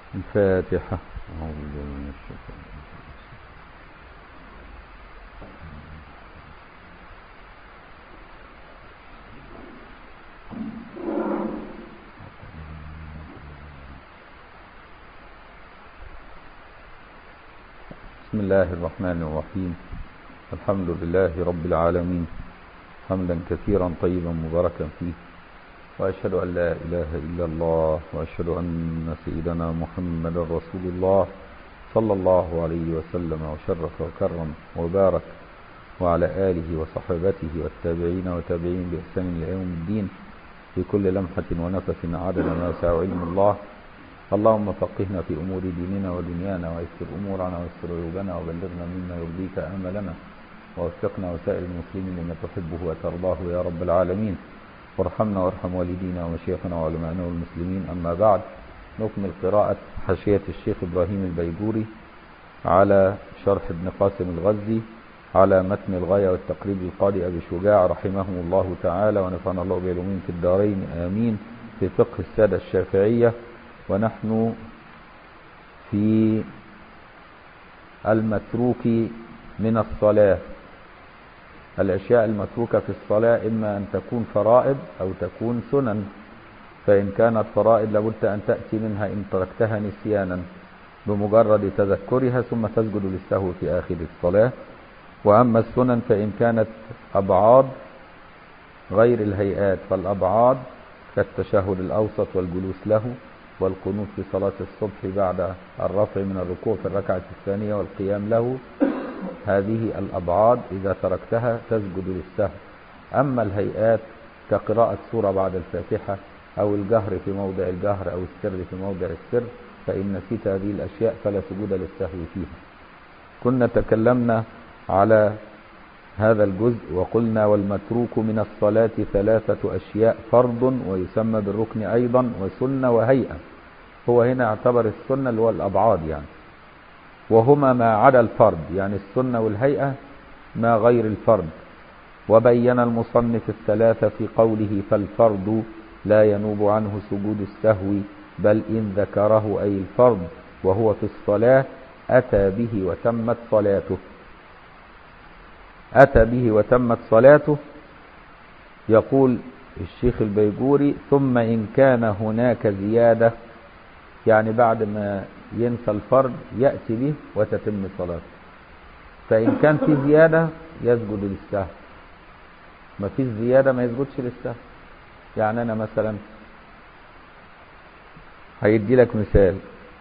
الفاتحة أعوذ بالله من الشيطان الرجيم. بسم الله الرحمن الرحيم الحمد لله رب العالمين حمدا كثيرا طيبا مباركا فيه وأشهد أن لا إله إلا الله وأشهد أن سيدنا محمد رسول الله صلى الله عليه وسلم وشرف وكرم وبارك وعلى آله وصحبته والتابعين وتابعين بإحسان إلى يوم الدين في كل لمحة ونفس عدد ما يسع علم الله اللهم فقهنا في أمور ديننا ودنيانا ويسر أمورنا ويسر عيوبنا وبلغنا مما يرضيك آملنا ووفقنا وسائر المسلمين لما تحبه وترضاه يا رب العالمين وارحمنا وارحم والدينا ومشايخنا وعلمائنا والمسلمين أما بعد نكمل قراءة حاشية الشيخ إبراهيم البيجوري على شرح ابن قاسم الغزي على متن الغاية والتقريب القاضي أبي شجاع رحمهم الله تعالى ونفعنا الله بعلومهم في الدارين آمين في فقه السادة الشافعية ونحن في المتروك من الصلاة الأشياء المتروكة في الصلاة إما أن تكون فرائض أو تكون سنن فإن كانت فرائض لابد أن تأتي منها إن تركتها نسيانا بمجرد تذكرها ثم تسجد للسهو في آخر الصلاة وأما السنن فإن كانت أبعاد غير الهيئات فالأبعاد كالتشهد الأوسط والجلوس له والقنوت في صلاة الصبح بعد الرفع من الركوع في الركعة الثانية والقيام له هذه الأبعاد إذا تركتها تسجد للسهو أما الهيئات كقراءة سورة بعد الفاتحة أو الجهر في موضع الجهر أو السر في موضع السر فإن نسيت هذه الأشياء فلا سجود للسهو فيها كنا تكلمنا على هذا الجزء وقلنا والمتروك من الصلاة ثلاثة أشياء فرض ويسمى بالركن أيضا وسنة وهيئة هو هنا اعتبر السنة اللي هو الأبعاد يعني وهما ما عدا الفرد يعني السنة والهيئة ما غير الفرد وبين المصنف الثلاثة في قوله فالفرد لا ينوب عنه سجود السهو بل إن ذكره أي الفرد وهو في الصلاة أتى به وتمت صلاته أتى به وتمت صلاته يقول الشيخ البيجوري ثم إن كان هناك زيادة يعني بعد ما ينسى الفرد يأتي به وتتم صلاته فإن كان في زيادة يسجد للسهو ما فيش زيادة ما يسجدش للسهو يعني أنا مثلا هيدي لك مثال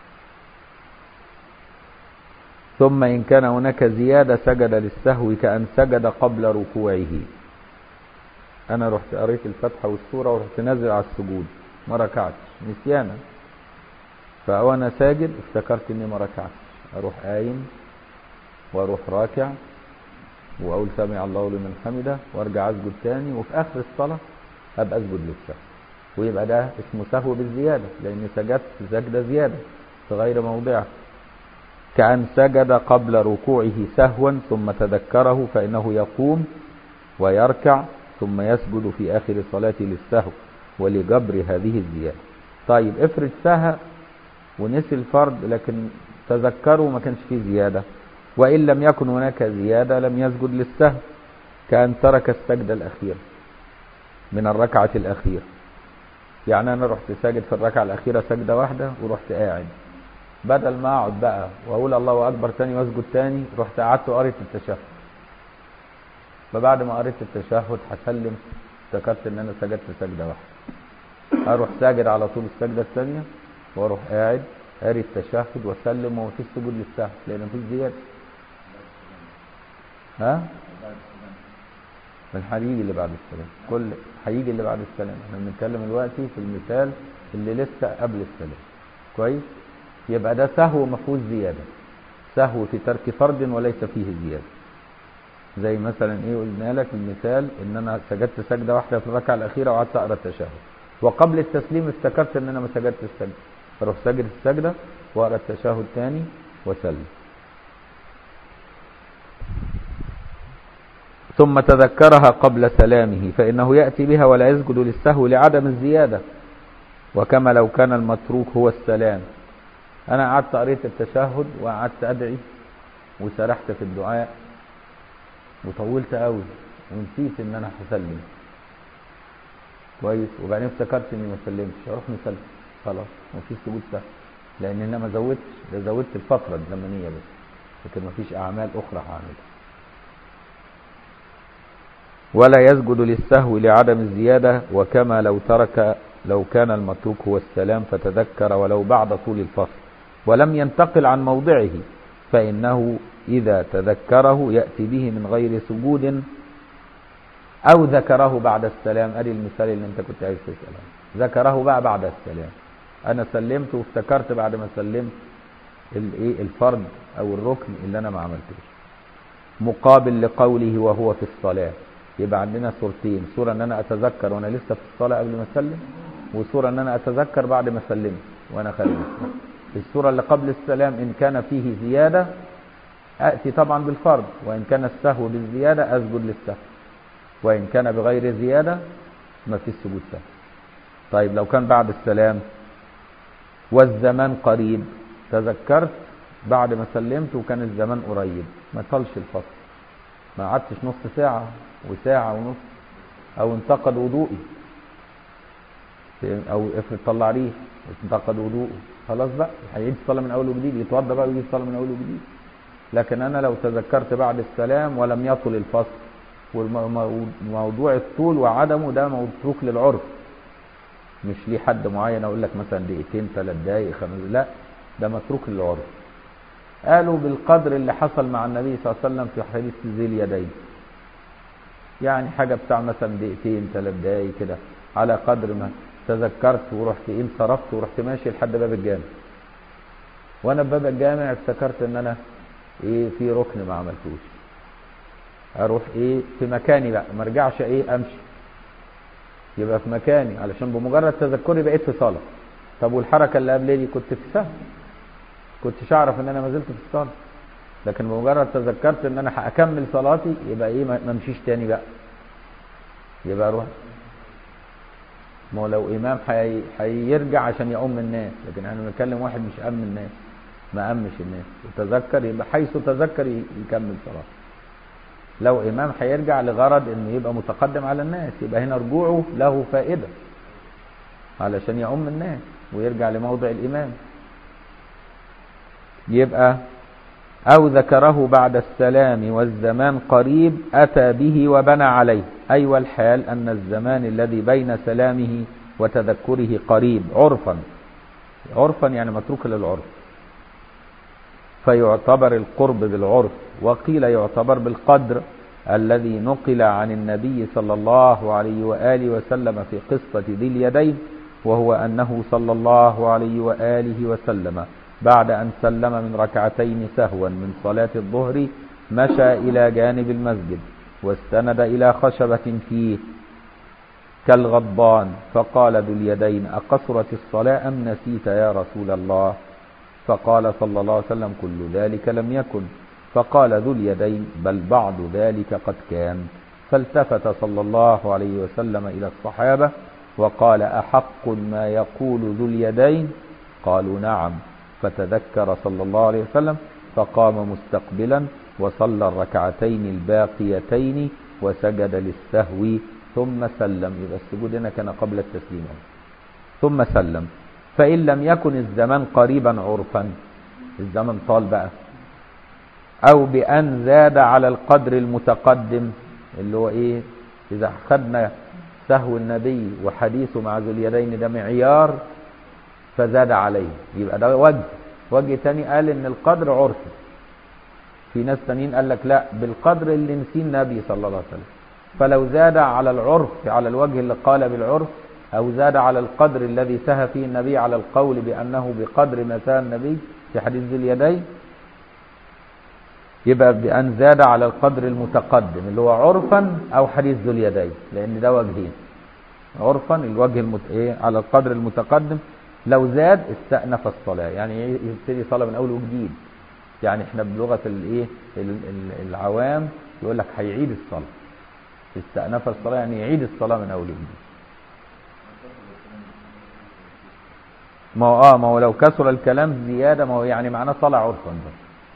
ثم إن كان هناك زيادة سجد للسهو كأن سجد قبل ركوعه أنا رحت قريت الفتحة والسورة ورحت نازل على السجود ما ركعتش نسيانا فأنا ساجد افتكرت إني ما ركعتش أروح قايم وأروح راكع وأقول سمع الله لمن حمده وأرجع أسجد تاني وفي آخر الصلاة أبقى أسجد للسهو ويبقى ده اسمه سهو بالزيادة لأني سجدت سجدة زيادة في غير موضعه كأن سجد قبل ركوعه سهوا ثم تذكره فإنه يقوم ويركع ثم يسجد في آخر صلاة للسهو ولجبر هذه الزيادة طيب افرض سهى ونسي الفرد لكن تذكره ما كانش فيه زيادة وإن لم يكن هناك زيادة لم يسجد للسهو كأن ترك السجدة الأخيرة من الركعة الأخيرة يعني أنا رحت ساجد في الركعة الأخيرة سجدة واحدة ورحت قاعد بدل ما اقعد بقى واقول الله اكبر تاني واسجد تاني رحت قعدت وقريت التشهد فبعد ما قريت التشهد هسلم افتكرت ان انا سجدت سجده واحده اروح ساجد على طول السجده الثانيه واروح قاعد قاري التشهد واسلم ومفيش سجود للسهو لان مفيش زياده ها الحقيقي اللي بعد السلام كل هيجي اللي بعد السلام احنا بنتكلم دلوقتي في المثال اللي لسه قبل السلام كويس يبقى ده سهو ما فيهوش زياده سهو في ترك فرض وليس فيه زياده زي مثلا ايه قلنا لك المثال ان انا سجدت سجده واحده في الركعه الاخيره وقعدت اقرا التشهد وقبل التسليم افتكرت ان انا ما سجدت السجده فاروح ساجد السجده واقرا التشهد تاني واسلم ثم تذكرها قبل سلامه فانه ياتي بها ولا يسجد للسهو لعدم الزياده وكما لو كان المتروك هو السلام انا قعدت قريت التشهد وقعدت ادعي وسرحت في الدعاء وطولت قوي ونسيت ان انا هسلم كويس وبعدين افتكرت اني ما سلمتش اروح مسلم خلاص مفيش سجود سهو لان انا ما زودتش ده زودت الفتره الزمنيه بس لكن مفيش اعمال اخرى هعملها ولا يسجد للسهو لعدم الزياده وكما لو ترك لو كان المتروك هو السلام فتذكر ولو بعد طول الفصل ولم ينتقل عن موضعه فإنه إذا تذكره يأتي به من غير سجود أو ذكره بعد السلام أدي المثال اللي أنت كنت عايز تسأله ذكره بقى بعد السلام أنا سلمت وافتكرت بعد ما سلمت الإيه الفرض أو الركن اللي أنا ما عملتوش مقابل لقوله وهو في الصلاة يبقى عندنا صورتين صورة ان انا اتذكر وانا لسه في الصلاة قبل ما اسلم وصورة ان انا اتذكر بعد ما سلمت وانا خارج الصلاة الصورة اللي قبل السلام ان كان فيه زيادة اتي طبعا بالفرض وان كان السهو بالزيادة اسجد للسهو وان كان بغير زيادة ما فيش سجود سهو طيب لو كان بعد السلام والزمان قريب تذكرت بعد ما سلمت وكان الزمان قريب ما طالش الفصل ما قعدتش نص ساعة وساعة ونص أو انتقد وضوئي أو افرض طلع ريح انتقد وضوءه خلاص بقى هيعيد الصلاة من أول وجديد يتوضى بقى ويجي الصلاة من أول وجديد لكن أنا لو تذكرت بعد السلام ولم يطل الفصل والموضوع الطول وعدمه ده متروك للعرف مش ليه حد معين أقول لك مثلا دقيقتين ثلاث دقايق خمس لا ده متروك للعرف قالوا بالقدر اللي حصل مع النبي صلى الله عليه وسلم في حديث ذي اليدين يعني حاجة بتاع مثلا دقيقتين ثلاث دقايق كده على قدر ما تذكرت ورحت ايه انصرفت ورحت ماشي لحد باب الجامع وانا بباب الجامع افتكرت ان انا ايه في ركن ما عملتوش اروح ايه في مكاني بقى ما ارجعش ايه امشي يبقى في مكاني علشان بمجرد تذكري بقيت في صلاه طب والحركه اللي قبل دي كنت في سهو كنتش اعرف ان انا ما زلت في الصلاه لكن بمجرد تذكرت ان انا هكمل صلاتي يبقى ايه ما امشيش تاني بقى يبقى اروح ما هو لو امام هيرجع عشان يؤم الناس لكن احنا بنتكلم واحد مش ام الناس ما امش الناس وتذكر يبقى حيث تذكر يكمل صلاته لو امام هيرجع لغرض انه يبقى متقدم على الناس يبقى هنا رجوعه له فائده علشان يؤم الناس ويرجع لموضع الامام يبقى أو ذكره بعد السلام والزمان قريب أتى به وبنى عليه أي أيوة والحال أن الزمان الذي بين سلامه وتذكره قريب عرفا عرفا يعني متروك للعرف فيعتبر القرب بالعرف وقيل يعتبر بالقدر الذي نقل عن النبي صلى الله عليه وآله وسلم في قصة ذي اليدين وهو أنه صلى الله عليه وآله وسلم بعد أن سلم من ركعتين سهوا من صلاة الظهر مشى إلى جانب المسجد واستند إلى خشبة فيه كالغضبان فقال ذو اليدين أقصرت الصلاة أم نسيت يا رسول الله فقال صلى الله عليه وسلم كل ذلك لم يكن فقال ذو اليدين بل بعض ذلك قد كان فالتفت صلى الله عليه وسلم إلى الصحابة وقال أحق ما يقول ذو اليدين قالوا نعم فتذكر صلى الله عليه وسلم فقام مستقبلا وصلى الركعتين الباقيتين وسجد للسهو ثم سلم إذا السجود هنا كان قبل التسليم ثم سلم فإن لم يكن الزمان قريبا عرفا الزمن طال بقى أو بأن زاد على القدر المتقدم اللي هو إيه إذا خدنا سهو النبي وحديثه مع ذو اليدين ده معيار فزاد عليه يبقى ده وجه وجه تاني قال ان القدر عرفي في ناس تانيين قال لك لا بالقدر اللي نسيه النبي صلى الله عليه وسلم فلو زاد على العرف على الوجه اللي قال بالعرف او زاد على القدر الذي سهى فيه النبي على القول بانه بقدر ما سهى النبي في حديث ذي اليدين يبقى بان زاد على القدر المتقدم اللي هو عرفا او حديث ذو اليدين لان ده وجهين عرفا الوجه المت... ايه على القدر المتقدم لو زاد استأنف الصلاة يعني يبتدي صلاة من أول وجديد يعني احنا بلغة الايه العوام يقول لك هيعيد الصلاة استأنف الصلاة يعني يعيد الصلاة من أول وجديد ما هو اه ما هو لو كثر الكلام زياده ما هو يعني معناه صلاه عرفا بس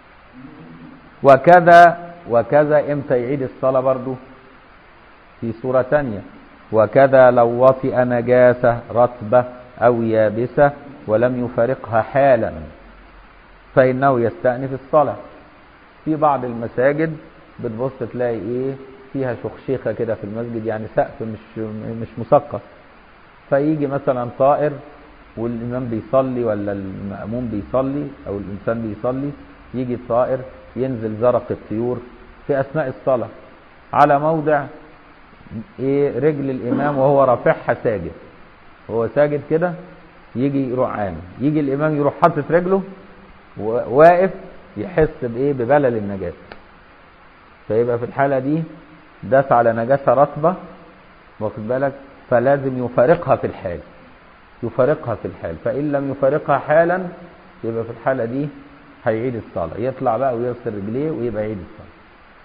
وكذا وكذا امتى يعيد الصلاه برضو في سوره تانية وكذا لو وطئ نجاسه رطبه او يابسه ولم يفارقها حالا فانه يستأنف الصلاه في بعض المساجد بتبص تلاقي ايه فيها شخشيخه كده في المسجد يعني سقف مش مش مسقف فيجي مثلا طائر والامام بيصلي ولا المأموم بيصلي او الانسان بيصلي يجي الطائر ينزل زرق الطيور في اثناء الصلاه على موضع ايه رجل الامام وهو رافعها ساجد هو ساجد كده يجي يروح عامل يجي الامام يروح حاطط رجله واقف يحس بايه ببلل النجاسه فيبقى في الحاله دي داس على نجاسه رطبه واخد بالك فلازم يفارقها في الحال يفارقها في الحال فان لم يفارقها حالا يبقى في الحاله دي هيعيد الصلاه يطلع بقى ويغسل رجليه ويبقى يعيد الصلاه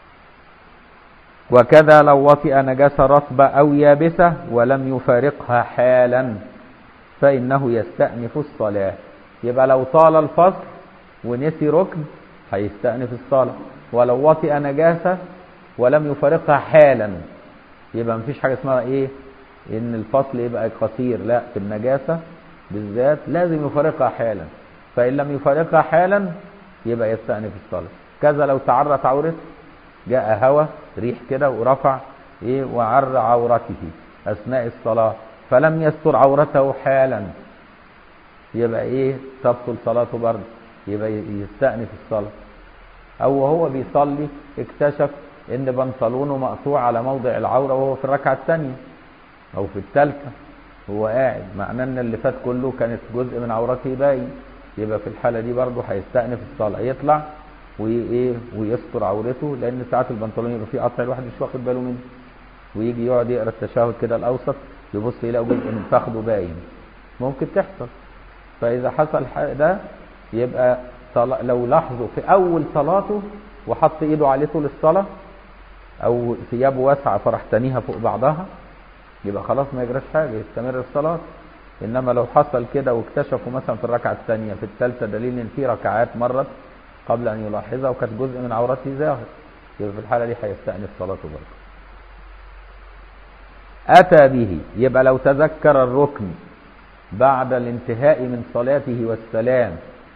وكذا لو وطئ نجاسه رطبه او يابسه ولم يفارقها حالا فانه يستأنف الصلاه يبقى لو طال الفصل ونسي ركن هيستأنف الصلاه ولو وطئ نجاسه ولم يفارقها حالا يبقى مفيش حاجه اسمها ايه ان الفصل يبقى قصير لا في النجاسه بالذات لازم يفارقها حالا فان لم يفارقها حالا يبقى يستأنف الصلاه كذا لو تعرت عورته جاء هوى ريح كده ورفع ايه وعر عورته اثناء الصلاه فلم يستر عورته حالا يبقى ايه تبطل صلاته برضه يبقى يستأنف الصلاه او وهو بيصلي اكتشف ان بنطلونه مقطوع على موضع العوره وهو في الركعه الثانيه او في الثالثه هو قاعد معناه ان اللي فات كله كانت جزء من عورته باين يبقى في الحاله دي برضه هيستأنف الصلاه يطلع وايه ويستر عورته لان ساعات البنطلون يبقى فيه قطع الواحد مش واخد باله منه ويجي يقعد يقرا التشهد كده الاوسط يبص يلاقي جزء من فخده باين ممكن تحصل فاذا حصل ده يبقى لو لاحظوا في اول صلاته وحط ايده عليه طول الصلاه او ثيابه واسعه فراح تانيها فوق بعضها يبقى خلاص ما يجراش حاجه يستمر الصلاه انما لو حصل كده واكتشفوا مثلا في الركعه الثانيه في الثالثه دليل ان في ركعات مرت قبل ان يلاحظها وكانت جزء من عورته ظاهر يبقى في الحاله دي هيستأنف صلاته برضه اتى به يبقى لو تذكر الركن بعد الانتهاء من صلاته والسلام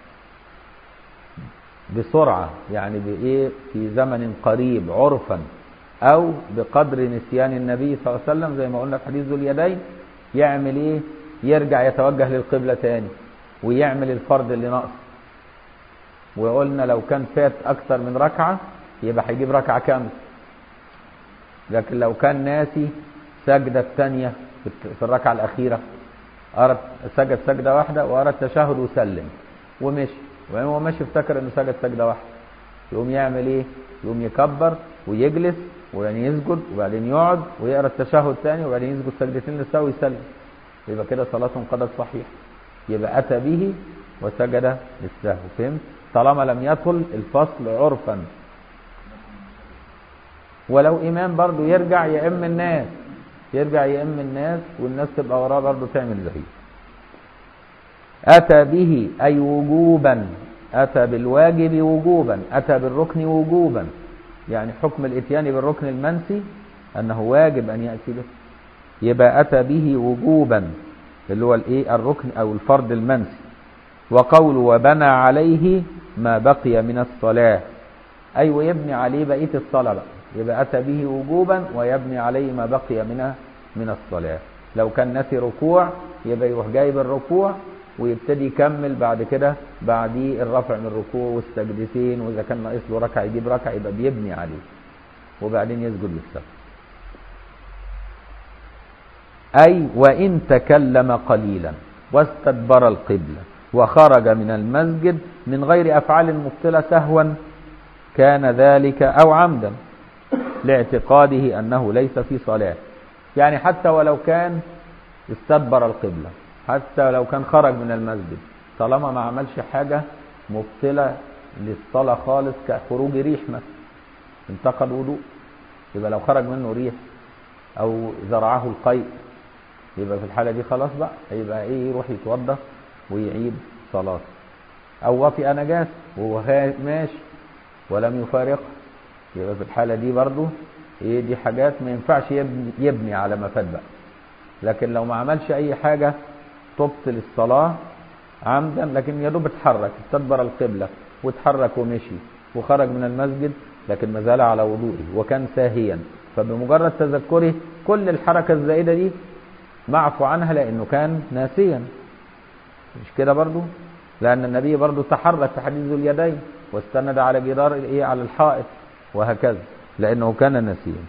بسرعه يعني بايه في زمن قريب عرفا او بقدر نسيان النبي صلى الله عليه وسلم زي ما قلنا في حديث ذو اليدين يعمل ايه يرجع يتوجه للقبلة تاني ويعمل الفرض اللي ناقص وقلنا لو كان فات اكثر من ركعة يبقى هيجيب ركعة كاملة لكن لو كان ناسي سجدة الثانية في الركعة الأخيرة أرد سجد سجدة واحدة وأرد تشهد وسلم ومشي وهو ماشي افتكر إنه سجد سجدة واحدة يقوم يعمل إيه؟ يقوم يكبر ويجلس وبعدين يسجد وبعدين يقعد ويقرا التشهد ثاني وبعدين يسجد سجدتين للسهو ويسلم يبقى كده صلاته انقضت صحيح يبقى اتى به وسجد للسهو فهمت طالما لم يدخل الفصل عرفا ولو امام برضه يرجع يئم الناس يرجع يئم الناس والناس تبقى وراه برضه تعمل زيه اتى به اي وجوبا اتى بالواجب وجوبا اتى بالركن وجوبا يعني حكم الاتيان بالركن المنسي انه واجب ان ياتي به يبقى اتى به وجوبا اللي هو الايه الركن او الفرض المنسي وقول وبنى عليه ما بقي من الصلاه اي ويبني عليه بقيه الصلاه بقى يبقى اتى به وجوبا ويبني عليه ما بقي من من الصلاه لو كان ناسي ركوع يبقى يروح جايب الركوع ويبتدي يكمل بعد كده بعديه الرفع من الركوع والسجدتين واذا كان ناقص له ركعه يجيب ركعه يبقى بيبني عليه وبعدين يسجد للسهو اي وان تكلم قليلا واستدبر القبله وخرج من المسجد من غير افعال مبطله سهوا كان ذلك او عمدا لاعتقاده انه ليس في صلاه يعني حتى ولو كان استدبر القبله حتى لو كان خرج من المسجد طالما ما عملش حاجة مبطلة للصلاة خالص كخروج ريح مثلا انتقد وضوء يبقى لو خرج منه ريح أو زرعه القيء يبقى في الحالة دي خلاص بقى يبقى إيه يروح يتوضى ويعيد صلاته أو وطئ نجاسة وهو ماشي ولم يفارقها يبقى في الحالة دي برضو ايه دي حاجات ما ينفعش يبني, يبني على ما فات بقى لكن لو ما عملش أي حاجة تبطل الصلاة عمدا لكن يا دوب اتحرك استدبر القبلة واتحرك ومشي وخرج من المسجد لكن ما زال على وضوئه وكان ساهيا فبمجرد تذكره كل الحركة الزائدة دي معفو عنها لأنه كان ناسيا مش كده برضو لأن النبي برضو تحرك في حديث ذو اليدين واستند على جدار ايه على الحائط وهكذا لأنه كان ناسيا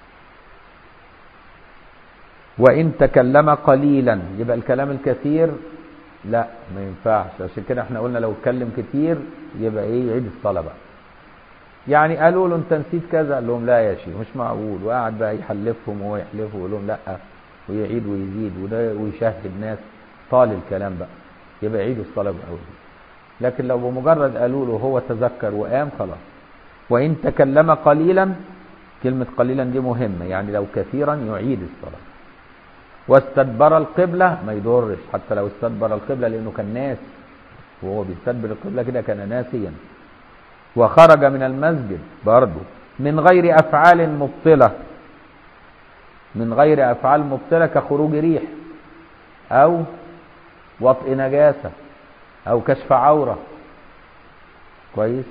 وإن تكلم قليلا يبقى الكلام الكثير لا ما ينفعش عشان كده احنا قلنا لو اتكلم كتير يبقى ايه يعيد الصلاة بقى يعني قالوا له انت نسيت كذا قال لهم لا يا شيخ مش معقول وقعد بقى يحلفهم وهو يحلفه ويقول لهم لا ويعيد ويزيد وده ويشهد ناس طال الكلام بقى يبقى يعيدوا الصلاة بأول لكن لو بمجرد قالوا له هو تذكر وقام خلاص وإن تكلم قليلا كلمة قليلا دي مهمة يعني لو كثيرا يعيد الصلاة واستدبر القبلة ما يضرش حتى لو استدبر القبلة لأنه كان ناس وهو بيستدبر القبلة كده كان ناسيا وخرج من المسجد برضه من غير أفعال مبطلة من غير أفعال مبطلة كخروج ريح أو وطئ نجاسة أو كشف عورة كويس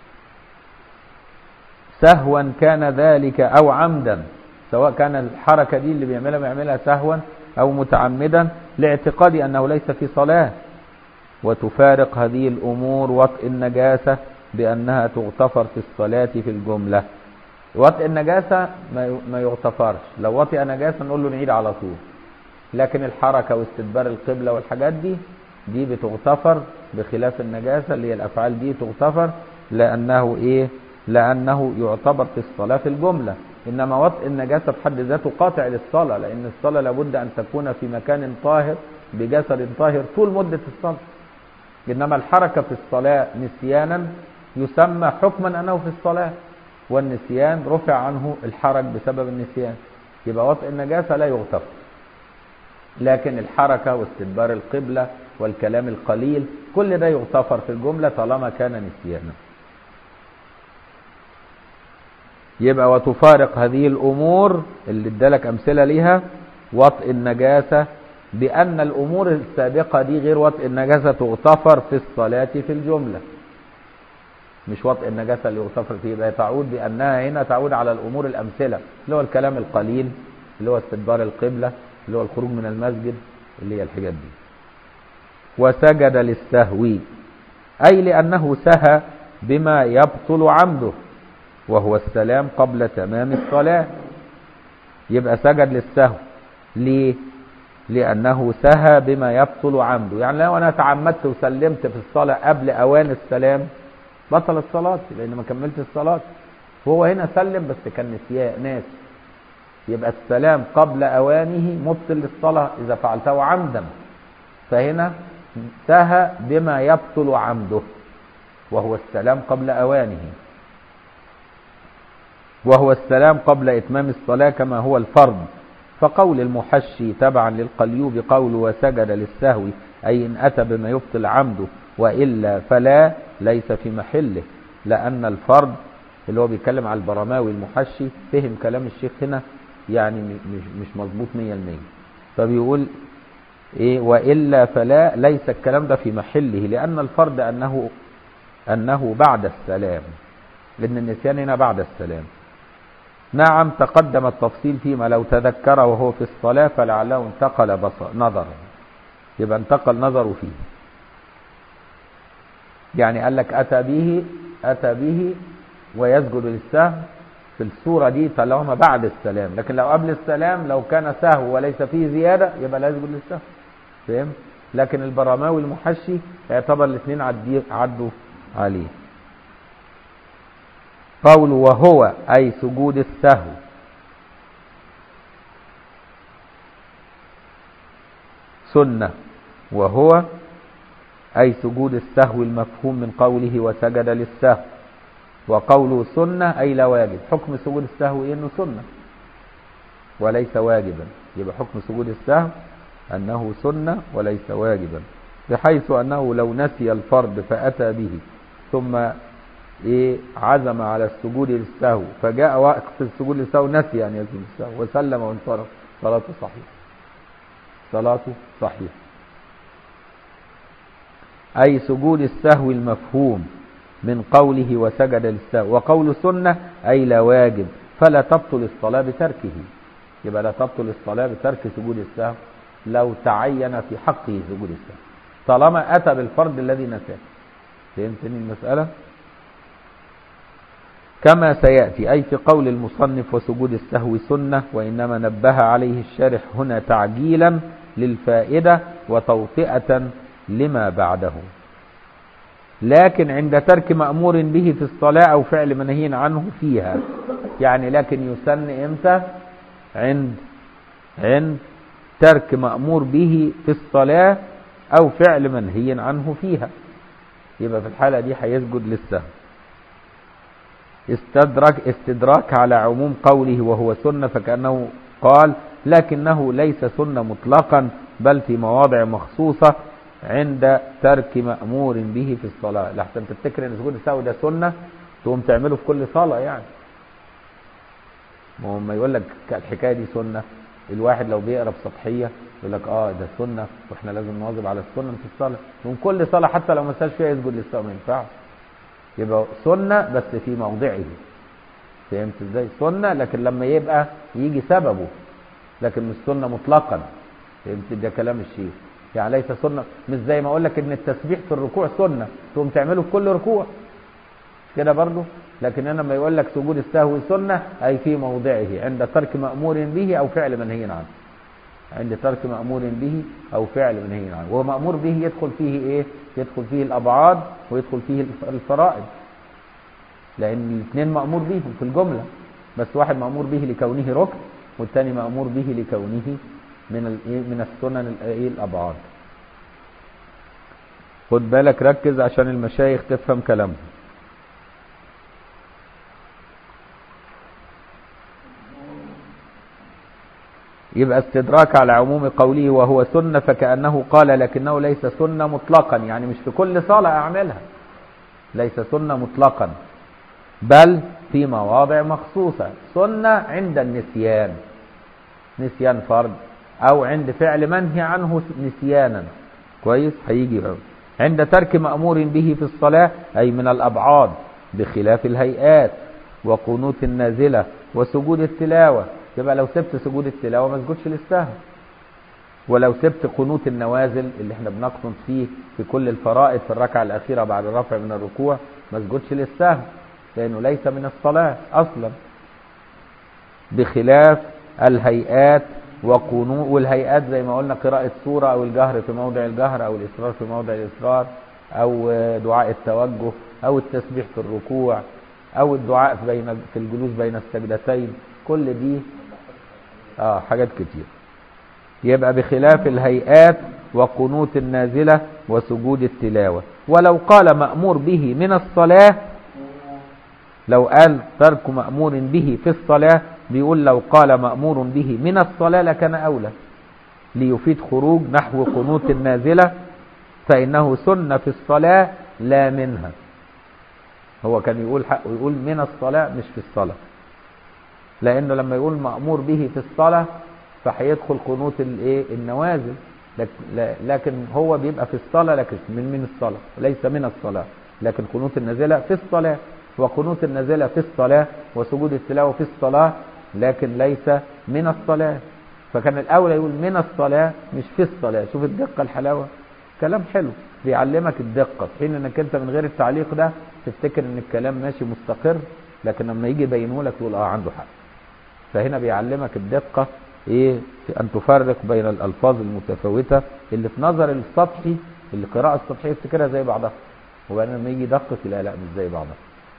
سهوا كان ذلك أو عمدا سواء كان الحركة دي اللي بيعملها بيعملها سهوا أو متعمدا لاعتقاد أنه ليس في صلاة وتفارق هذه الأمور وطئ النجاسة بأنها تغتفر في الصلاة في الجملة وطئ النجاسة ما يغتفرش لو وطئ نجاسة نقول له نعيد على طول لكن الحركة واستدبار القبلة والحاجات دي دي بتغتفر بخلاف النجاسة اللي هي الأفعال دي تغتفر لأنه إيه لأنه يعتبر في الصلاة في الجملة إنما وطئ النجاسة بحد ذاته قاطع للصلاة لأن الصلاة لابد أن تكون في مكان طاهر بجسد طاهر طول مدة الصلاة إنما الحركة في الصلاة نسيانا يسمى حكما أنه في الصلاة والنسيان رفع عنه الحرج بسبب النسيان يبقى وطئ النجاسة لا يغتفر لكن الحركة واستدبار القبلة والكلام القليل كل ده يغتفر في الجملة طالما كان نسيانا يبقى وتفارق هذه الأمور اللي ادالك أمثلة ليها وطئ النجاسة بأن الأمور السابقة دي غير وطئ النجاسة تغتفر في الصلاة في الجملة مش وطئ النجاسة اللي يغتفر فيه يبقى تعود بأنها هنا تعود على الأمور الأمثلة اللي هو الكلام القليل اللي هو استدبار القبلة اللي هو الخروج من المسجد اللي هي الحاجات دي وسجد للسهو أي لأنه سهى بما يبطل عمده وهو السلام قبل تمام الصلاة يبقى سجد للسهو ليه لأنه سهى بما يبطل عمده يعني لو أنا تعمدت وسلمت في الصلاة قبل أوان السلام بطل الصلاة لأن ما كملت الصلاة وهو هنا سلم بس كان نسيان ناس يبقى السلام قبل أوانه مبطل للصلاة إذا فعلته عمدا فهنا سهى بما يبطل عمده وهو السلام قبل أوانه وهو السلام قبل إتمام الصلاة كما هو الفرض فقول المحشي تبعا للقليوب قول وسجد للسهو أي إن أتى بما يبطل عمده وإلا فلا ليس في محله لأن الفرض اللي هو بيتكلم على البرماوي المحشي فهم كلام الشيخ هنا يعني مش مش مظبوط 100% فبيقول ايه والا فلا ليس الكلام ده في محله لان الفرض انه انه بعد السلام لان النسيان هنا بعد السلام نعم تقدم التفصيل فيما لو تذكر وهو في الصلاة فلعله انتقل بصر نظره يبقى انتقل نظره فيه يعني قال لك أتى به أتى به ويسجد للسهو في الصورة دي طالما بعد السلام لكن لو قبل السلام لو كان سهو وليس فيه زيادة يبقى لا يسجد للسهو فهم لكن البرماوي المحشي يعتبر الاثنين عدوا عليه قول وهو أي سجود السهو سنة وهو أي سجود السهو المفهوم من قوله وسجد للسهو وقوله سنة أي لا واجب حكم سجود السهو إنه سنة وليس واجبا يبقى حكم سجود السهو أنه سنة وليس واجبا بحيث أنه لو نسي الفرض فأتى به ثم إيه عزم على السجود للسهو فجاء وقت السجود للسهو نسي أن يسجد للسهو وسلم وانصرف صلاته صحيحة صلاته صحيحة أي سجود السهو المفهوم من قوله وسجد للسهو وقول سنة أي لا واجب فلا تبطل الصلاة بتركه يبقى لا تبطل الصلاة بترك سجود السهو لو تعين في حقه سجود السهو طالما أتى بالفرض الذي نساه فهمتني المسألة كما سيأتي أي في قول المصنف وسجود السهو سنة وإنما نبه عليه الشارح هنا تعجيلا للفائدة وتوطئة لما بعده لكن عند ترك مأمور به في الصلاة أو فعل منهي عنه فيها يعني لكن يسن إمتى عند عند ترك مأمور به في الصلاة أو فعل منهي عنه فيها يبقى في الحالة دي هيسجد للسهو استدرك استدراك على عموم قوله وهو سنة فكأنه قال لكنه ليس سنة مطلقا بل في مواضع مخصوصة عند ترك مأمور به في الصلاة لحسن تفتكر ان سجود السهو ده سنة تقوم تعمله في كل صلاة يعني ما هو ما يقول لك الحكاية دي سنة الواحد لو بيقرا بسطحية يقول لك اه ده سنة واحنا لازم نواظب على السنة في الصلاة من كل صلاة حتى لو ما ساش فيها يسجد للسهو ما ينفعش يبقى سنة بس في موضعه فهمت ازاي سنة لكن لما يبقى يجي سببه لكن مش سنة مطلقا فهمت ده كلام الشيخ يعني ليس سنة مش زي ما اقول لك ان التسبيح في الركوع سنة تقوم تعمله في كل ركوع كده برضه لكن انا لما يقول لك سجود السهو سنة اي في موضعه عند ترك مأمور به او فعل منهي عنه عند ترك مأمور به او فعل منهي عنه ومأمور به يدخل فيه ايه يدخل فيه الابعاد ويدخل فيه الفرائض لان الاثنين مأمور بهم في الجملة بس واحد مأمور به لكونه ركن والثاني مأمور به لكونه من من السنن الايه الابعاد خد بالك ركز عشان المشايخ تفهم كلامهم يبقى استدراك على عموم قوله وهو سنة فكأنه قال لكنه ليس سنة مطلقا يعني مش في كل صلاة أعملها ليس سنة مطلقا بل في مواضع مخصوصة سنة عند النسيان نسيان فرض او عند فعل منهي عنه نسيانا كويس هيجي بقى. عند ترك مأمور به في الصلاة أي من الأبعاد بخلاف الهيئات وقنوت النازلة وسجود التلاوة يبقى لو سبت سجود التلاوة ما سجودش للسهو ولو سبت قنوت النوازل اللي احنا بنقنط فيه في كل الفرائض في الركعة الأخيرة بعد الرفع من الركوع ما سجودش للسهو لأنه ليس من الصلاة أصلا بخلاف الهيئات وقنوت والهيئات زي ما قلنا قراءة سورة أو الجهر في موضع الجهر أو الإصرار في موضع الإصرار أو دعاء التوجه أو التسبيح في الركوع أو الدعاء في بين في الجلوس بين السجدتين كل دي اه حاجات كتير يبقى بخلاف الهيئات وقنوت النازلة وسجود التلاوة ولو قال مأمور به من الصلاة لو قال ترك مأمور به في الصلاة بيقول لو قال مأمور به من الصلاة لكان أولى ليفيد خروج نحو قنوت النازلة فإنه سنة في الصلاة لا منها هو كان يقول حق ويقول من الصلاة مش في الصلاة لأنه لما يقول مأمور به في الصلاة فهيدخل قنوت الايه النوازل لكن هو بيبقى في الصلاة لكن من من الصلاة ليس من الصلاة لكن قنوت النازلة في الصلاة وقنوت النازلة في الصلاة وسجود التلاوة في الصلاة لكن ليس من الصلاة فكان الأولى يقول من الصلاة مش في الصلاة شوف الدقة الحلاوة كلام حلو بيعلمك الدقة في حين انك انت من غير التعليق ده تفتكر ان الكلام ماشي مستقر لكن لما يجي يبينه لك تقول اه عنده حق فهنا بيعلمك الدقة ايه في ان تفرق بين الالفاظ المتفاوتة اللي في نظر السطحي اللي القراءة السطحية يفتكرها زي بعضها وبعدين لما يجي يدقق لا لا مش زي بعضها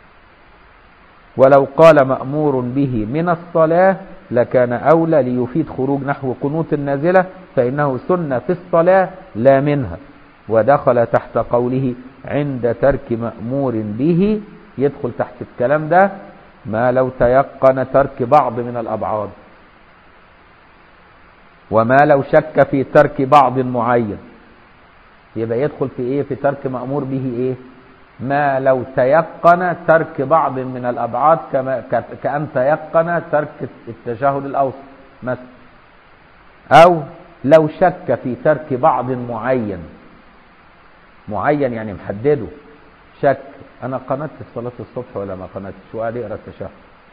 ولو قال مأمور به من الصلاة لكان أولى ليفيد خروج نحو قنوت النازلة فإنه سنة في الصلاة لا منها ودخل تحت قوله عند ترك مأمور به يدخل تحت الكلام ده ما لو تيقن ترك بعض من الأبعاد وما لو شك في ترك بعض معين يبقى يدخل في ايه في ترك مأمور به ايه ما لو تيقن ترك بعض من الأبعاد كما ك- كأن تيقن ترك التشهد الأوسط مثلا أو لو شك في ترك بعض معين معين يعني محدده شك أنا قنت في صلاة الصبح ولا ما قنتش وقاعد يقرأ التشهد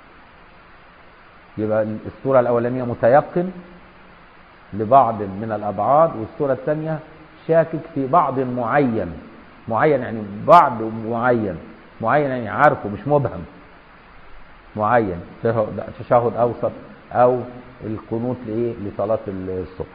يبقى الصورة الأولانية متيقن لبعض من الأبعاد والصورة الثانية شاكك في بعض معين معين يعني بعض معين معين يعني عارفه مش مبهم معين تشهد تشهد أوسط أو القنوت لإيه لصلاة الصبح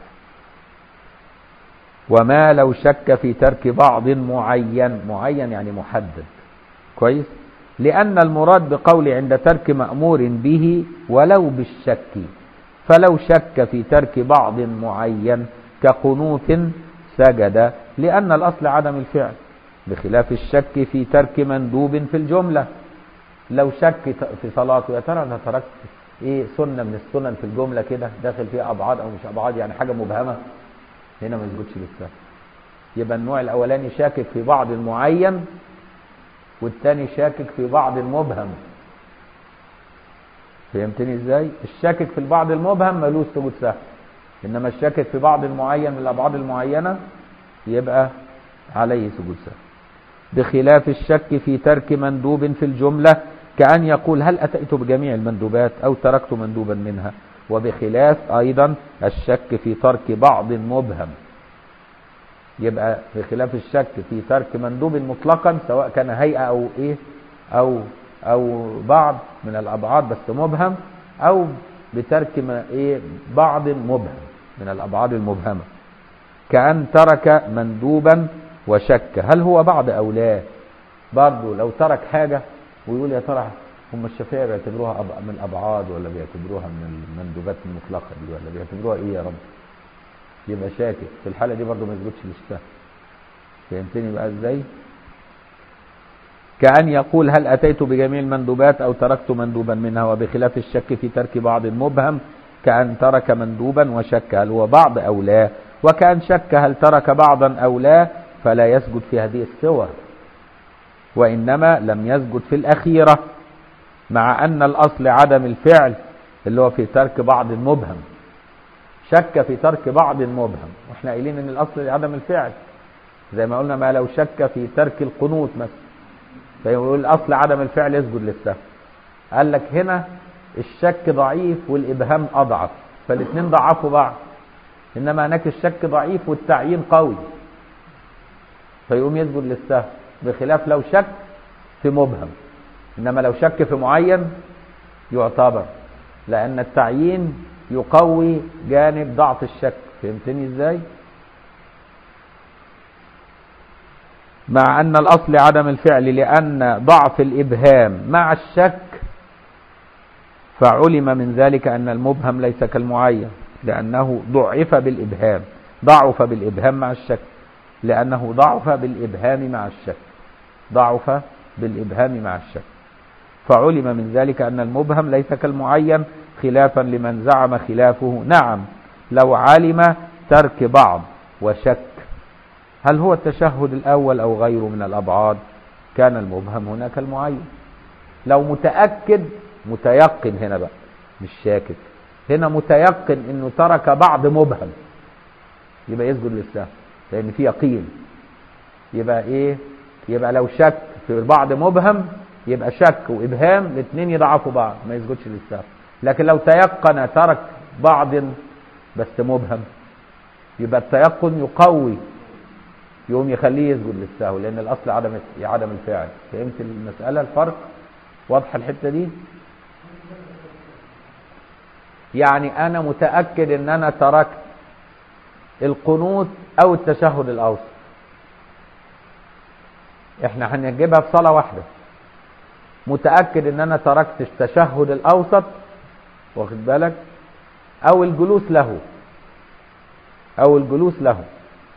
وما لو شك في ترك بعض معين معين يعني محدد كويس لأن المراد بقول عند ترك مأمور به ولو بالشك فلو شك في ترك بعض معين كقنوت سجد لأن الأصل عدم الفعل بخلاف الشك في ترك مندوب في الجملة لو شك في صلاته يا ترى أنا تركت إيه سنة من السنن في الجملة كده داخل فيها أبعاد أو مش أبعاد يعني حاجة مبهمة هنا ما يثبتش للسهل يبقى النوع الأولاني شاكك في بعض معين والتاني شاكك في بعض مبهم فهمتني ازاي الشاكك في البعض المبهم ملوش ثبوت سهل انما الشاكك في بعض معين من الابعاد المعينه يبقى عليه ثبوت سهل بخلاف الشك في ترك مندوب في الجمله كأن يقول هل أتيت بجميع المندوبات أو تركت مندوبا منها وبخلاف أيضا الشك في ترك بعض مبهم يبقى بخلاف الشك في ترك مندوب مطلقا سواء كان هيئة أو إيه أو أو بعض من الأبعاد بس مبهم أو بترك ما إيه بعض مبهم من الأبعاد المبهمة كأن ترك مندوبا وشك هل هو بعض أو لا برضه لو ترك حاجة ويقول يا ترى هم الشافعية بيعتبروها أب- من الأبعاد ولا بيعتبروها من المندوبات المطلقة دي ولا بيعتبروها إيه يا رب يبقى شاكك في الحالة دي برضه ما يثبتش للشك فهمتني بقى ازاي كأن يقول هل أتيت بجميع المندوبات أو تركت مندوبا منها وبخلاف الشك في ترك بعض مبهم كأن ترك مندوبا وشك هل هو بعض أو لا وكأن شك هل ترك بعضا أو لا فلا يسجد في هذه الصور وإنما لم يسجد في الأخيرة مع أن الأصل عدم الفعل اللي هو في ترك بعض مبهم شك في ترك بعض مبهم واحنا قايلين ان الاصل عدم الفعل زي ما قلنا ما لو شك في ترك القنوت مثلا فيقول الاصل عدم الفعل يسجد للسهو قال لك هنا الشك ضعيف والابهام اضعف فالاثنين ضعفوا بعض انما هناك الشك ضعيف والتعيين قوي فيقوم يسجد للسهو بخلاف لو شك في مبهم انما لو شك في معين يعتبر لان التعيين يقوي جانب ضعف الشك فهمتني ازاي مع ان الاصل عدم الفعل لان ضعف الابهام مع الشك فعلم من ذلك ان المبهم ليس كالمعين لانه ضعف بالابهام ضعف بالابهام مع الشك لانه ضعف بالابهام مع الشك ضعف بالابهام مع الشك فعلم من ذلك ان المبهم ليس كالمعين خلافا لمن زعم خلافه نعم لو علم ترك بعض وشك هل هو التشهد الأول أو غيره من الأبعاد كان المبهم هناك المعين لو متأكد متيقن هنا بقى مش شاكك هنا متيقن انه ترك بعض مبهم يبقى يسجد للسهو لان في يقين يبقى ايه يبقى لو شك في بعض مبهم يبقى شك وابهام الاثنين يضعفوا بعض ما يسجدش للسهو لكن لو تيقن ترك بعض بس مبهم يبقى التيقن يقوي يقوم يخليه يسجد للسهو لان الاصل عدم عدم الفاعل فهمت المساله الفرق واضحه الحته دي يعني انا متاكد ان انا تركت القنوت او التشهد الاوسط احنا هنجيبها في صلاه واحده متاكد ان انا تركت التشهد الاوسط واخد بالك او الجلوس له او الجلوس له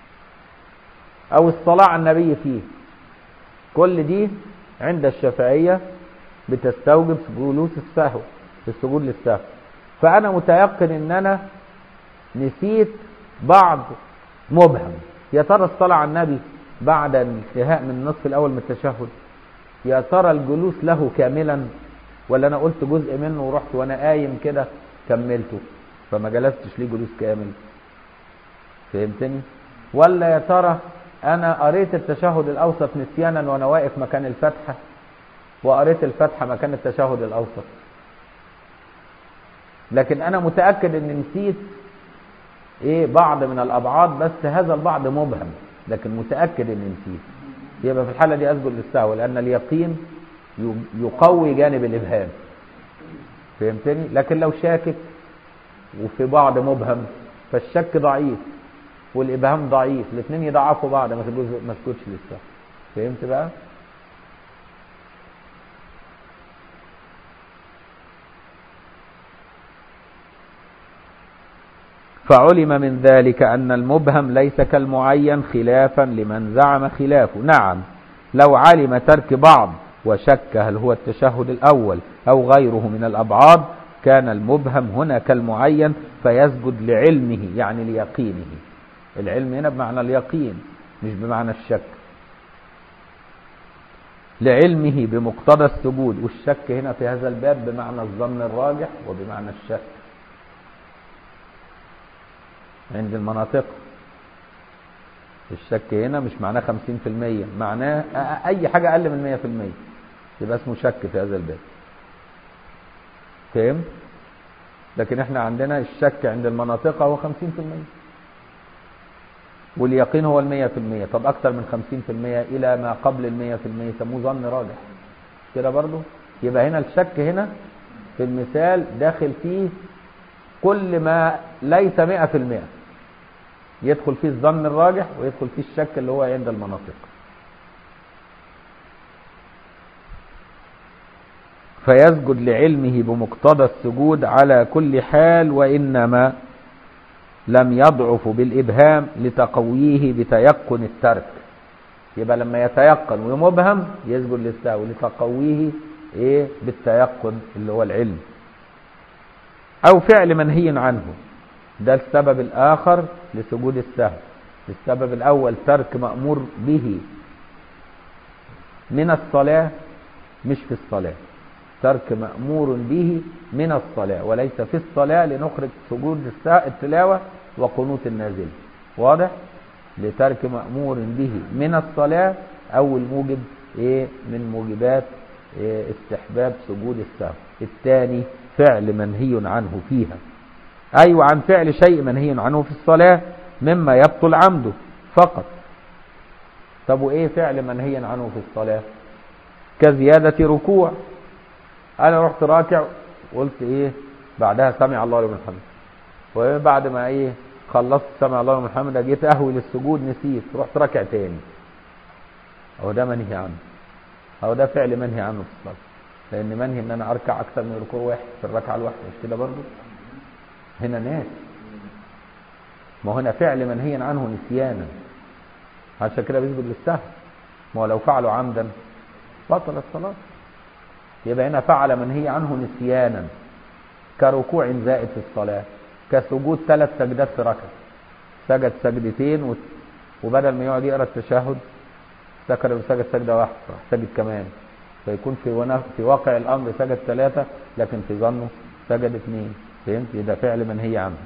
او الصلاة على النبي فيه كل دي عند الشافعية بتستوجب جلوس السهو السجود للسهو فانا متيقن ان انا نسيت بعض مبهم يا ترى الصلاة على النبي بعد الانتهاء من النصف الأول من التشهد يا ترى الجلوس له كاملا ولا أنا قلت جزء منه ورحت وأنا قايم كده كملته فما جلستش ليه جلوس كامل فهمتني ولا يا ترى أنا قريت التشهد الأوسط نسيانا وأنا واقف مكان الفتحة وقريت الفتحة مكان التشهد الأوسط لكن أنا متأكد إن نسيت إيه بعض من الأبعاد بس هذا البعض مبهم لكن متأكد إن نسيت يبقى في الحالة دي أسجد للسهو لأن اليقين يقوي جانب الإبهام فهمتني لكن لو شاكك وفي بعض مبهم فالشك ضعيف والإبهام ضعيف الاثنين يضعفوا بعض ما تسجدش للسهو فهمت بقى؟ فعلم من ذلك أن المبهم ليس كالمعين خلافا لمن زعم خلافه نعم لو علم ترك بعض وشك هل هو التشهد الأول أو غيره من الأبعاد كان المبهم هنا كالمعين فيسجد لعلمه يعني ليقينه العلم هنا بمعنى اليقين مش بمعنى الشك لعلمه بمقتضى السجود والشك هنا في هذا الباب بمعنى الظن الراجح وبمعنى الشك عند المناطق الشك هنا مش معناه 50% معناه أي حاجة أقل من 100% يبقى اسمه شك في هذا الباب فهم؟ لكن احنا عندنا الشك عند المناطق هو 50% واليقين هو المية في المية طب أكثر من خمسين في المية إلى ما قبل المية في المية يسموه ظن راجح كده برضو يبقى هنا الشك هنا في المثال داخل فيه كل ما ليس مئة في المئة يدخل فيه الظن الراجح ويدخل فيه الشك اللي هو عند المناطق فيسجد لعلمه بمقتضى السجود على كل حال وإنما لم يضعف بالإبهام لتقويه بتيقن الترك يبقى لما يتيقن ومبهم يسجد للسهو لتقويه ايه بالتيقن اللي هو العلم او فعل منهي عنه ده السبب الاخر لسجود السهو السبب الاول ترك مأمور به من الصلاة مش في الصلاة ترك مأمور به من الصلاة وليس في الصلاة لنخرج سجود التلاوة وقنوت النازل واضح لترك مأمور به من الصلاة أول موجب إيه من موجبات إيه استحباب سجود السهو الثاني فعل منهي عنه فيها أيوة عن فعل شيء منهي عنه في الصلاة مما يبطل عمده فقط طب وإيه فعل منهي عنه في الصلاة كزيادة ركوع أنا رحت راكع قلت إيه بعدها سمع الله لمن حمده وبعد ما إيه خلصت سمع الله لمن حمده جيت أهوي للسجود نسيت رحت راكع تاني أهو ده منهي عنه أهو ده فعل منهي عنه في الصلاة لأن منهي إن أنا أركع أكثر من ركوع واحد في الركعة الواحدة مش كده برضه هنا ناس ما هنا فعل منهي عنه نسيانا عشان كده بيسجد للسهو ما هو لو فعلوا عمدا بطل الصلاة يبقى هنا فعل منهي عنه نسيانا كركوع زائد في الصلاة كسجود ثلاث سجدات في ركعة سجد سجدتين وبدل ما يقعد يقرا التشهد سكر وسجد سجدة واحدة راح سجد كمان فيكون في في واقع الأمر سجد ثلاثة لكن في ظنه سجد اثنين فهمت ده فعل منهي عنه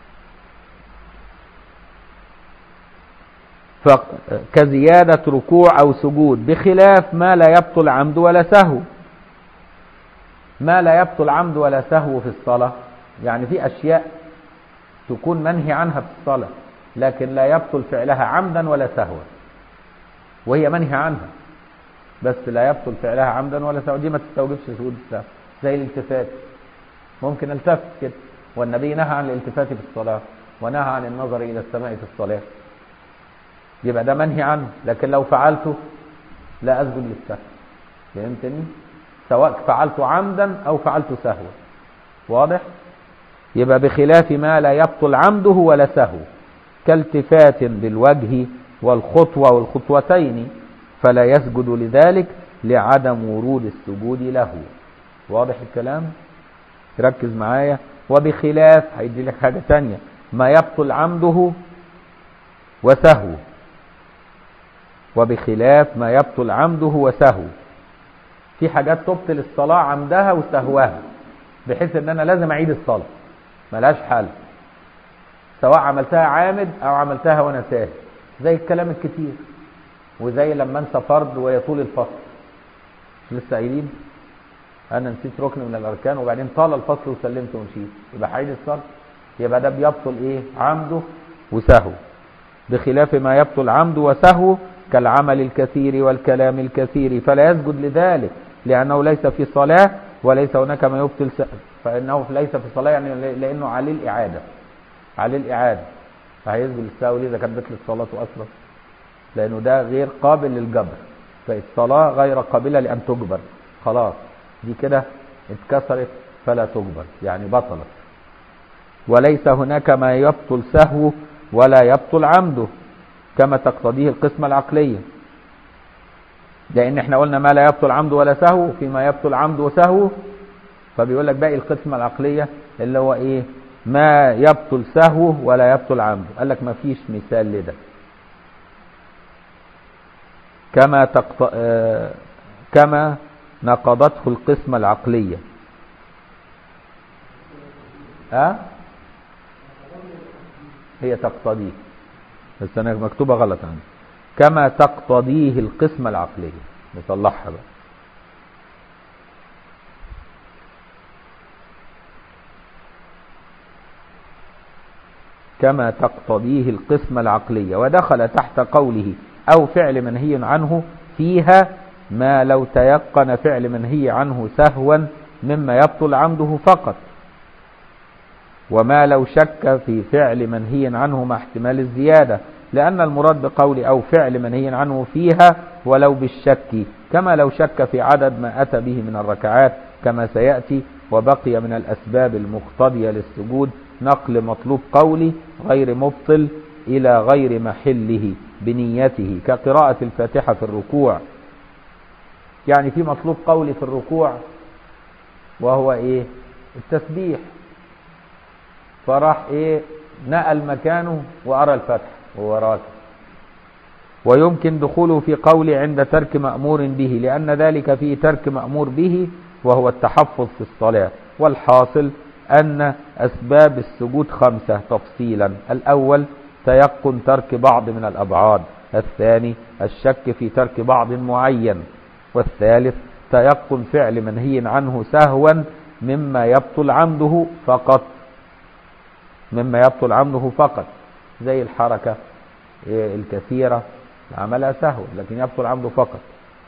كزيادة ركوع أو سجود بخلاف ما لا يبطل عمد ولا سهو ما لا يبطل عمد ولا سهو في الصلاة يعني في أشياء تكون منهي عنها في الصلاة لكن لا يبطل فعلها عمدا ولا سهوا وهي منهي عنها بس لا يبطل فعلها عمدا ولا سهوا دي ما تستوجبش سجود السهو زي الالتفات ممكن التفت كده والنبي نهى عن الالتفات في الصلاة ونهى عن النظر إلى السماء في الصلاة يبقى ده منهي عنه لكن لو فعلته لا أسجد للسهو فهمتني سواء فعلت عمدا أو فعلت سهوا واضح يبقى بخلاف ما لا يبطل عمده ولا سهو كالتفات بالوجه والخطوة والخطوتين فلا يسجد لذلك لعدم ورود السجود له واضح الكلام ركز معايا وبخلاف هيدي لك حاجة تانية ما يبطل عمده وسهو وبخلاف ما يبطل عمده وسهو في حاجات تبطل الصلاة عمدها وسهوها بحيث ان انا لازم اعيد الصلاة ملهاش حل سواء عملتها عامد او عملتها وانا ساهي زي الكلام الكتير وزي لما انسى فرض ويطول الفصل مش لسه قايلين انا نسيت ركن من الاركان وبعدين طال الفصل وسلمت ومشيت يبقى هعيد الصلاه يبقى ده بيبطل ايه عمده وسهو بخلاف ما يبطل عمده وسهو كالعمل الكثير والكلام الكثير فلا يسجد لذلك لانه ليس في صلاه وليس هناك ما يبطل س... فانه ليس في صلاه يعني لانه عليه الاعاده عليه الاعاده فهيسجد للسهو ليه اذا كانت بطلت صلاته اصلا لانه ده غير قابل للجبر فالصلاه غير قابله لان تجبر خلاص دي كده اتكسرت فلا تجبر يعني بطلت وليس هناك ما يبطل سهو ولا يبطل عمده كما تقتضيه القسمة العقلية لأن احنا قلنا ما لا يبطل عمده ولا سهو فيما يبطل عمده وسهو فبيقول لك باقي القسمة العقلية اللي هو ايه ما يبطل سهو ولا يبطل عمده قال لك ما فيش مثال لده كما تقط... آه... كما نقضته القسمة العقلية ها أه؟ هي تقتضيه بس انا مكتوبة غلط عندي كما تقتضيه القسمة العقلية نصلحها بقى كما تقتضيه القسمة العقلية ودخل تحت قوله أو فعل منهي عنه فيها ما لو تيقن فعل منهي عنه سهوا مما يبطل عمده فقط وما لو شك في فعل منهي عنه مع احتمال الزيادة لأن المراد بقول أو فعل منهي عنه فيها ولو بالشك كما لو شك في عدد ما أتى به من الركعات كما سيأتي وبقي من الأسباب المقتضية للسجود نقل مطلوب قولي غير مبطل إلى غير محله بنيته كقراءة الفاتحة في الركوع يعني في مطلوب قولي في الركوع وهو ايه التسبيح فراح ايه نقل مكانه وارى الفتح وهو راكب ويمكن دخوله في قول عند ترك مأمور به لأن ذلك فيه ترك مأمور به وهو التحفظ في الصلاة والحاصل أن أسباب السجود خمسة تفصيلا الأول تيقن ترك بعض من الأبعاد الثاني الشك في ترك بعض معين والثالث تيقن فعل منهي عنه سهوا مما يبطل عمده فقط مما يبطل عمده فقط زي الحركة الكثيرة عملها سهو لكن يبطل عمده فقط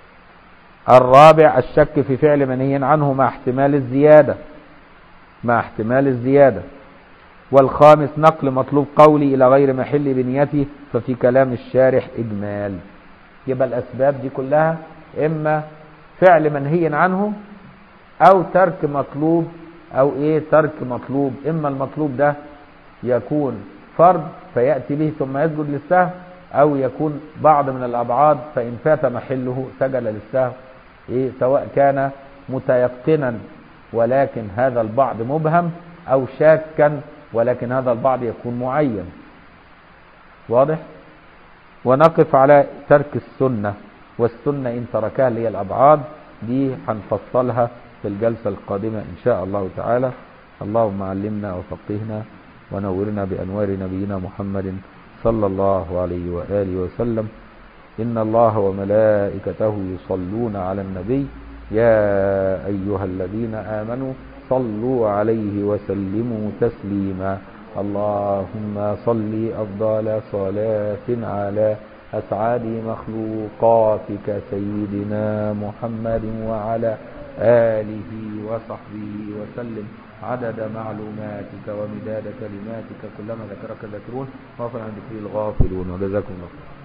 الرابع الشك في فعل منهي عنه مع احتمال الزيادة مع احتمال الزيادة والخامس نقل مطلوب قولي إلى غير محل بنيته ففي كلام الشارح إجمال يبقى الأسباب دي كلها إما فعل منهي عنه أو ترك مطلوب أو إيه ترك مطلوب إما المطلوب ده يكون فرض فيأتي به ثم يسجد للسهو أو يكون بعض من الأبعاد فإن فات محله سجد للسهو إيه سواء كان متيقنا ولكن هذا البعض مبهم أو شاكا ولكن هذا البعض يكون معين واضح ونقف على ترك السنة والسنة إن تركها اللي هي الأبعاد دي هنفصلها في الجلسة القادمة إن شاء الله تعالى اللهم علمنا وفقهنا ونورنا بأنوار نبينا محمد صلى الله عليه وآله وسلم إن الله وملائكته يصلون على النبي يا أيها الذين آمنوا صلوا عليه وسلموا تسليما اللهم صل أفضل صلاة على أسعد مخلوقاتك سيدنا محمد وعلى آله وصحبه وسلم عدد معلوماتك ومداد كلماتك كلما ذكرك ذاكرون غافل عن ذكر الغافلون وجزاكم الله